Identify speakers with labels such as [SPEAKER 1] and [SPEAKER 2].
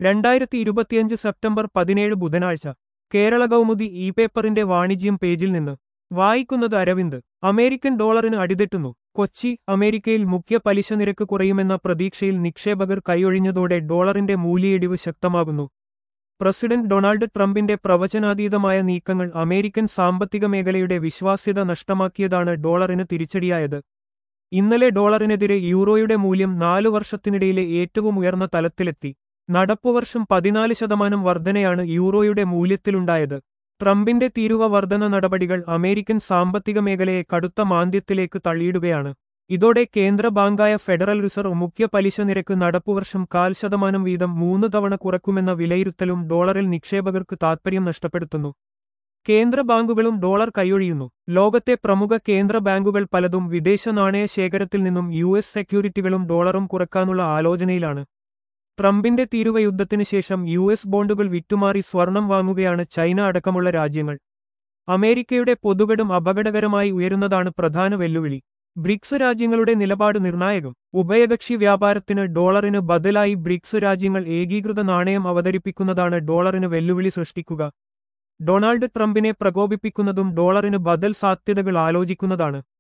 [SPEAKER 1] രണ്ടായിരത്തി ഇരുപത്തിയഞ്ച് സെപ്റ്റംബർ പതിനേഴ് ബുധനാഴ്ച കേരള കൗമുദി ഇ പേപ്പറിന്റെ വാണിജ്യം പേജിൽ നിന്ന് വായിക്കുന്നത് അരവിന്ദ് അമേരിക്കൻ ഡോളറിന് അടിതെറ്റുന്നു കൊച്ചി അമേരിക്കയിൽ മുഖ്യ പലിശ നിരക്ക് കുറയുമെന്ന പ്രതീക്ഷയിൽ നിക്ഷേപകർ കൈയൊഴിഞ്ഞതോടെ ഡോളറിന്റെ മൂല്യയിടിവ് ശക്തമാകുന്നു പ്രസിഡന്റ് ഡൊണാൾഡ് ട്രംപിന്റെ പ്രവചനാതീതമായ നീക്കങ്ങൾ അമേരിക്കൻ സാമ്പത്തിക മേഖലയുടെ വിശ്വാസ്യത നഷ്ടമാക്കിയതാണ് ഡോളറിന് തിരിച്ചടിയായത് ഇന്നലെ ഡോളറിനെതിരെ യൂറോയുടെ മൂല്യം നാലു വർഷത്തിനിടയിലെ ഏറ്റവും ഉയർന്ന തലത്തിലെത്തി നടപ്പുവർഷം പതിനാല് ശതമാനം വർധനയാണ് യൂറോയുടെ മൂല്യത്തിലുണ്ടായത് ട്രംപിന്റെ തീരുവ വർധന നടപടികൾ അമേരിക്കൻ സാമ്പത്തിക മേഖലയെ കടുത്ത മാന്ദ്യത്തിലേക്ക് തള്ളിയിടുകയാണ് ഇതോടെ കേന്ദ്ര ബാങ്കായ ഫെഡറൽ റിസർവ് മുഖ്യ പലിശ നിരക്ക് നടപ്പുവർഷം കാൽ ശതമാനം വീതം മൂന്ന് തവണ കുറക്കുമെന്ന വിലയിരുത്തലും ഡോളറിൽ നിക്ഷേപകർക്ക് താൽപര്യം നഷ്ടപ്പെടുത്തുന്നു കേന്ദ്ര ബാങ്കുകളും ഡോളർ കൈയൊഴിയുന്നു ലോകത്തെ പ്രമുഖ കേന്ദ്ര ബാങ്കുകൾ പലതും വിദേശ നാണയ ശേഖരത്തിൽ നിന്നും യു എസ് സെക്യൂരിറ്റികളും ഡോളറും കുറക്കാനുള്ള ആലോചനയിലാണ് ട്രംപിന്റെ തീരുവ യുദ്ധത്തിന് ശേഷം യു എസ് ബോണ്ടുകൾ വിറ്റുമാറി സ്വർണം വാങ്ങുകയാണ് ചൈന അടക്കമുള്ള രാജ്യങ്ങൾ അമേരിക്കയുടെ പൊതുകടം അപകടകരമായി ഉയരുന്നതാണ് പ്രധാന വെല്ലുവിളി ബ്രിക്സ് രാജ്യങ്ങളുടെ നിലപാട് നിർണായകം ഉഭയകക്ഷി വ്യാപാരത്തിന് ഡോളറിന് ബദലായി ബ്രിക്സ് രാജ്യങ്ങൾ ഏകീകൃത നാണയം അവതരിപ്പിക്കുന്നതാണ് ഡോളറിന് വെല്ലുവിളി സൃഷ്ടിക്കുക ഡൊണാൾഡ് ട്രംപിനെ പ്രകോപിപ്പിക്കുന്നതും ഡോളറിന് ബദൽ സാധ്യതകൾ ആലോചിക്കുന്നതാണ്